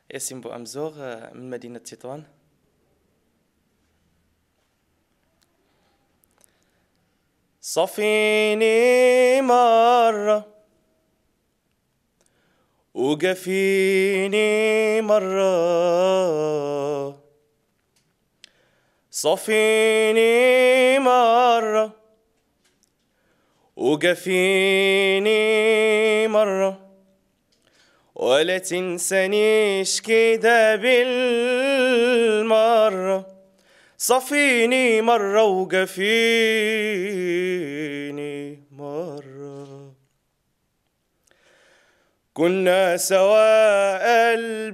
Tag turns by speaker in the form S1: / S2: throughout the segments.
S1: ياسين بو أمزوغ من مدينة تطوان صفيني مرة وقفيني مرة صفيني مرة وقفيني مرة ولا تنسانيش كده بالمرة صفيني مرة وقفيني مرة كنا سوا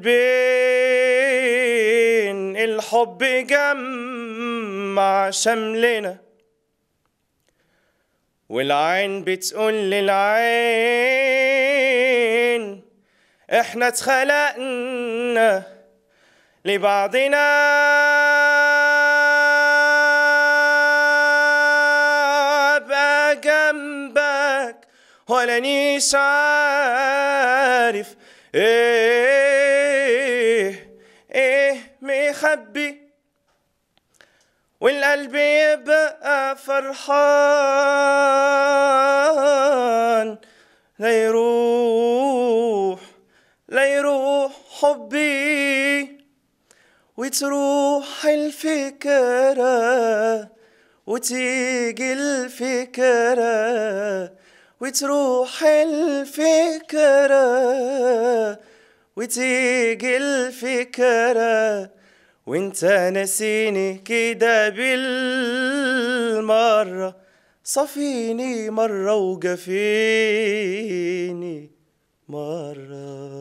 S1: قلبين الحب جمع شملنا والعين بتقول للعين احنا اتخلقنا لبعضنا ابقى جنبك ولا نيش عارف ايه ايه مخبي والقلب يبقى فرحان لا يروح لا يروح حبي وتروح الفكرة وتيجي الفكرة وتروح الفكرة وتيجي الفكرة وانت نسيني كده بالمرة صفيني مرة وقفيني مرة